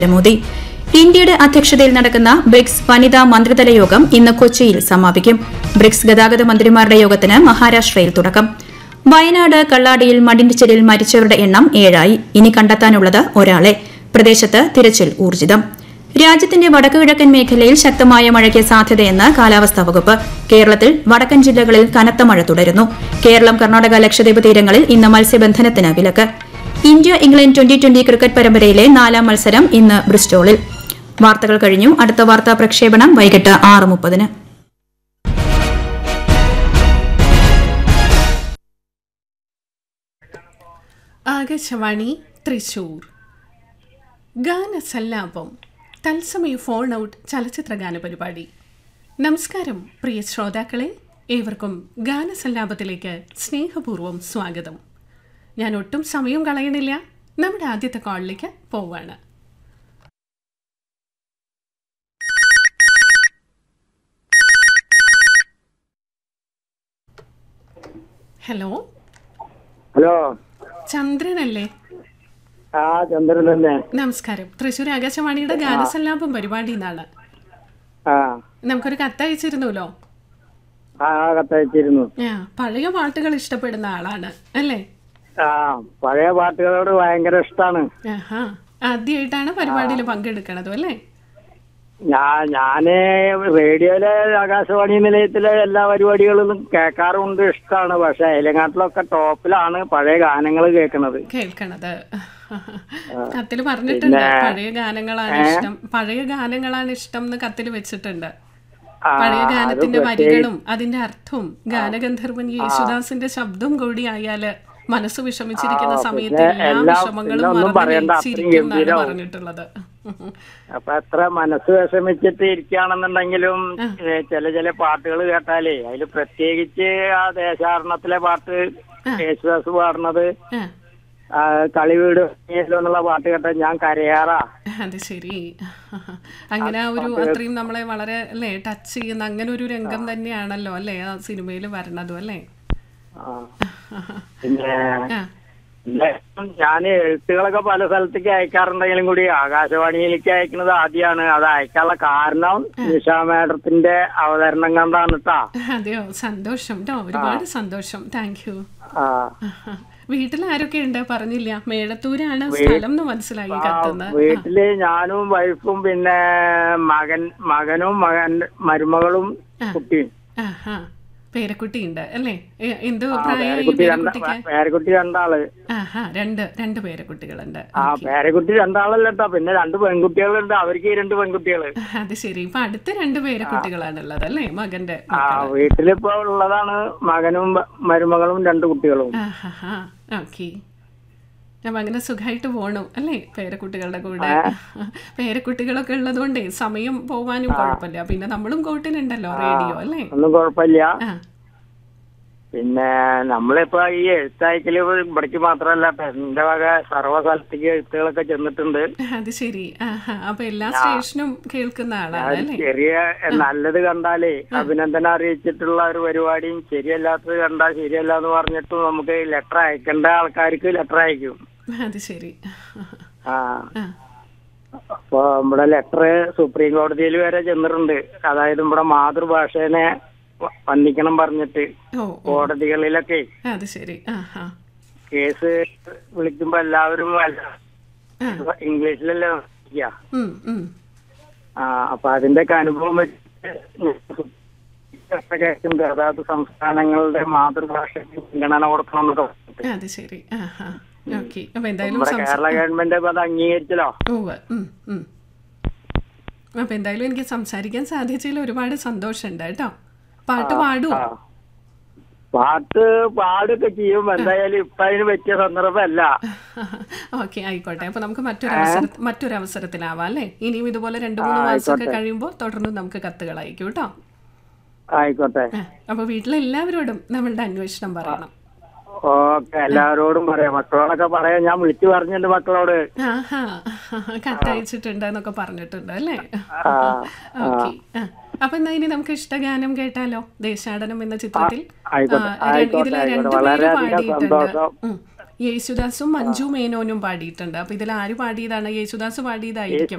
നരേന്ദ്രമോദി ഇന്ത്യയുടെ അധ്യക്ഷതയിൽ നടക്കുന്ന ബ്രിക്സ് വനിതാ മന്ത്രിതല യോഗം ഇന്ന് കൊച്ചിയിൽ സമാപിക്കും ബ്രിക്സ് ഗതാഗത മന്ത്രിമാരുടെ യോഗത്തിന് മഹാരാഷ്ട്രയിൽ തുടക്കം വയനാട് കള്ളാടിയിൽ മണ്ണിടിച്ചിലിൽ മരിച്ചവരുടെ എണ്ണം ഏഴായി ഇനി കണ്ടെത്താനുള്ളത് ഒരാളെ പ്രദേശത്ത് തിരച്ചിൽ ഊർജിതം രാജ്യത്തിന്റെ വടക്കുകിഴക്കൻ മേഖലയിൽ ശക്തമായ മഴയ്ക്ക് സാധ്യതയെന്ന് കാലാവസ്ഥാ വകുപ്പ് കേരളത്തിൽ വടക്കൻ ജില്ലകളിൽ കനത്ത മഴ തുടരുന്നു കേരളം കർണാടക ലക്ഷദ്വീപ് തീരങ്ങളിൽ ഇന്ന് മത്സ്യബന്ധനത്തിന് വിലക്ക് India England twenty twenty cricket പരമ്പരയിലെ നാലാം മത്സരം ഇന്ന് ബ്രിസ്റ്റോളിൽ വാർത്തകൾ കഴിഞ്ഞു അടുത്ത വാർത്താ പ്രക്ഷേപണം വൈകിട്ട് ആറ് മുപ്പതിന് ആകാശവാണി തൃശൂർ ഗാനസല്ലാപം തത്സമയ ഫോൺ ഔട്ട് ചലച്ചിത്ര ഗാന പരിപാടി നമസ്കാരം പ്രിയ ശ്രോതാക്കളെ ഏവർക്കും ഗാനസല്ലാപത്തിലേക്ക് സ്നേഹപൂർവ്വം സ്വാഗതം ഞാൻ ഒട്ടും സമയം കളയണില്ല നമ്മുടെ ആദ്യത്തെ കോളിലേക്ക് പോവാണ് ഹലോ ഹലോ ചന്ദ്രനല്ലേ ആ ചന്ദ്രൻ തന്നെ നമസ്കാരം തൃശ്ശൂർ ആകാശവാണിയുടെ ഗാനസല്ലാപം പരിപാടി എന്നാണ് ആ നമുക്കൊരു കത്തയച്ചിരുന്നല്ലോ ആ കത്തയച്ചിരുന്നു ആ പഴയ പാട്ടുകൾ ഇഷ്ടപ്പെടുന്ന ആളാണ് അല്ലേ ആ പഴയ പാട്ടുകളോട് ഭയങ്കര ഇഷ്ടമാണ് ആഹാ ആദ്യമായിട്ടാണ് പരിപാടിയിൽ പങ്കെടുക്കണതും അല്ലേ ഞാൻ ഞാന് റേഡിയോയിലെ ആകാശവാണി നിലയത്തിലെ എല്ലാ പരിപാടികളും കേൾക്കാറുണ്ട് ഇഷ്ടമാണ് പക്ഷെ അതിലെങ്ങാട്ടിലൊക്കെ ടോപ്പിലാണ് പഴയ ഗാനങ്ങൾ കേൾക്കുന്നത് കേൾക്കണത് കത്തില് പറഞ്ഞിട്ടുണ്ട് പഴയ ഗാനങ്ങളാണ് ഇഷ്ടം പഴയ ഗാനങ്ങളാണ് ഇഷ്ടം എന്ന് കത്തിൽ വെച്ചിട്ടുണ്ട് ആ, പഴയ അത് ഗാനത്തിന്റെ പ്രത്യേകിച്ച് വരികളും അതിന്റെ അർത്ഥവും ഗാനഗന്ധർവൻ യേശുദാസിന്റെ ശബ്ദവും കൂടി ആയാല് മനസ്സ് വിഷമിച്ചിരിക്കുന്ന സമയത്ത് എല്ലാ എല്ലാം- വിഷമങ്ങളും പിന്നെ ഒന്നും മറന്ന് പറയണ്ട, അത്രയും ലയിച്ചിരിക്കും എന്നാണ് ഗംഭീരാവും. പറഞ്ഞിട്ടുള്ളത് അപ്പൊ എത്ര മനസ്സ് വിഷമിച്ചിട്ട് ഇരിക്കുകയാണെന്നുണ്ടെങ്കിലും ഏ, ചില ചില പാട്ടുകൾ കേട്ടാലേ അതിൽ പ്രത്യേകിച്ച് ആ ദേശാടനത്തിലെ പാട്ട് യേശുദാസ് പാടുന്നത് ആ, ആ, കളിവീട് നീയല്ലോ എന്നുള്ള പാട്ട് കേട്ടാൽ ഞാൻ കരയാറാ അത് ശരി അങ്ങനെ ആ ഒരു അത്രയും നമ്മളെ വളരെ അല്ലേ ടച്ച് ചെയ്യുന്ന അങ്ങനെ ഒരു രംഗം തന്നെയാണല്ലോ അല്ലേ ആ സിനിമയിൽ വരണതും അല്ലേ ആ. പിന്നെ ആ ഞാൻ എഴുത്തുകളൊക്കെ പല സ്ഥലത്തേക്ക് അയക്കാറുണ്ടെങ്കിലും കൂടി ആകാശവാണിയിലേക്ക് അയക്കുന്നത് ആദ്യമാണ് അത് അയക്കാനുള്ള കാരണം നിഷ മാഡത്തിന്റെ അവതരണം കണ്ടാണ് കേട്ടാ അതെയോ സന്തോഷം കേട്ടോ ഒരുപാട് സന്തോഷം താങ്ക് യു ആ വീട്ടിൽ ആരൊക്കെ ഉണ്ട് പറഞ്ഞില്ല മേഴത്തൂരാണ് സ്ഥലം എന്ന് മനസ്സിലായി കത്തുന്നത് വീട്ടില് ഞാനും വൈഫും പിന്നെ മകൻ മകനും മകൻ മരുമകളും കുട്ടിയും ആഹാ പേരക്കുട്ടി ഉണ്ട് അല്ലേ എ- എന്ത് പ്രായമായി പേരക്കുട്ടി രണ്ട പേരക്കുട്ടിക്ക് പേരക്കുട്ടി രണ്ടാള് ആഹാ രണ്ട് രണ്ട് പേരക്കുട്ടികളുണ്ട് ആ പേരക്കുട്ടി രണ്ടാളല്ല കേട്ടോ പിന്നെ രണ്ട് പെൺകുട്ടികളുണ്ട് അവർക്ക് ഈ രണ്ട് പെൺകുട്ടികള് അത് ശരി ഇപ്പൊ അടുത്ത രണ്ട് പേരക്കുട്ടികളാണുള്ളത് അല്ലേ മകന്റെ ആ വീട്ടിലിപ്പോ ഉള്ളതാണ് മകനും മ- മരുമകളും രണ്ട് കുട്ടികളും ആഹാ ഓക്കെ അപ്പം അങ്ങനെ സുഖമായിട്ട് പോണു അല്ലേ പേരക്കുട്ടികളുടെ കൂടെ പേരക്കുട്ടികളൊക്കെ ഉള്ളതുകൊണ്ടേ സമയം പോവാനും കുഴപ്പമില്ല പിന്നെ നമ്മളും കോട്ടിനുണ്ടല്ലോ റേഡിയോ അല്ലേ ഒന്നും കുഴപ്പമില്ല ആ പിന്നെ നമ്മളിപ്പോ ഈ എഴുത്തയക്കല് ഇവിടേക്ക് മാത്രമല്ല ഇപ്പൊ എന്റെ വക സർവ്വ സ്ഥലത്തേക്ക് എഴുത്തുകളൊക്കെ ചെന്നിട്ടുണ്ട് അത് ശരി ആഹാ അപ്പൊ എല്ലാ സ്റ്റേഷനും കേൾക്കുന്ന ആളാണ് അല്ലേ ചെറിയ നല്ലത് കണ്ടാലേ അഭിനന്ദനം അറിയിച്ചിട്ടുള്ള ഒരു പരിപാടിയും ശരിയല്ലാത്തത് കണ്ടാൽ ശരിയല്ല എന്ന് പറഞ്ഞിട്ട് നമുക്ക് ലെറ്റർ അയക്കേണ്ട ആൾക്കാർക്ക് ലെറ്റർ അയക്കും അത് ശരി ആ ആ അപ്പൊ നമ്മുടെ ലെറ്റർ സുപ്രീം കോടതിയിൽ വരെ ചെന്നിട്ടുണ്ട് അതായത് നമ്മുടെ മാതൃഭാഷേനെ വ- വന്ദിക്കണം പറഞ്ഞിട്ട് ഓ ഓ കോടതികളിലൊക്കെ അത് ശരി ആഹാ കേസ് വിളിക്കുമ്പോ എല്ലാവരും അല്ല- ആ ഇംഗ്ലീഷിലല്ലേ വിളിക്കുക ഉം ഉം ആ അപ്പൊ അതിന്റെ ഒക്കെ അനുഭവം വെച്ചിട്ട് കേൾക്കുന്നത് അതായത് സംസ്ഥാനങ്ങളുടെ മാതൃഭാഷയ്ക്ക് മുൻഗണന കൊടുക്കണം എന്നൊക്കെ പറഞ്ഞിട്ട്. അത് ശരി ആഹാ ഓക്കെ അപ്പൊ എന്തായാലും നമ്മുടെ സംസാ- കേരള ഗവൺമെന്റ് ഇപ്പൊ അത് അംഗീകരിച്ചല്ലോ ഉവ്വ്. ഉം, ഉം. അപ്പൊ എന്തായാലും എനിക്ക് സംസാരിക്കാൻ സാധിച്ചതിൽ ഒരുപാട് സന്തോഷമുണ്ട് കേട്ടോ പാട്ട് പാടുവോ ആ. പാട്ട് പാടൊക്കെ ചെയ്യും എന്തായാലും ഇപ്പൊ അതിന് പറ്റിയ സന്ദർഭമല്ല ഓക്കെ ആയിക്കോട്ടെ അപ്പൊ നമുക്ക് മറ്റൊരു അവസര മറ്റൊരു അവസരത്തിലാവാം അല്ലേ ഇനിയും ഇതുപോലെ രണ്ടു മൂന്ന് മാസമൊക്കെ കഴിയുമ്പോൾ തുടർന്ന് നമുക്ക് കത്തുകൾ അയക്കും കേട്ടോ ആയിക്കോട്ടെ ആ, അപ്പൊ വീട്ടിലെ എല്ലാവരോടും നമ്മളുടെ അന്വേഷണം പറയണം ഓക്കെ എല്ലാവരോടും പറയാം മക്കളോടൊക്കെ പറയാം ഞാൻ വിളിച്ചു പറഞ്ഞിട്ടുണ്ട് മക്കളോട് ആഹാ കത്തയച്ചിട്ടുണ്ട് എന്നൊക്കെ പറഞ്ഞിട്ടുണ്ട് അല്ലേ ആ, ഓക്കെ അപ്പൊ എന്നാ ഇനി നമുക്ക് ഇഷ്ടഗാനം കേട്ടാലോ ദേശാടനം എന്ന ചിത്രത്തിൽ ആയിക്കോട്ടെ, ആ, ര- ആയിക്കോട്ടെ, ഇതിലെ ആയിക്കോട്ടെ. രണ്ടുപേര് വളരെയധികം പാടിയിട്ടുണ്ട് സന്തോഷം. ഉം. യേശുദാസും മഞ്ജു മേനോനും പാടിയിട്ടുണ്ട് അപ്പൊ ഇതിൽ ആര് പാടിയതാണ് യേശുദാസ് പാടിയതായിരിക്കും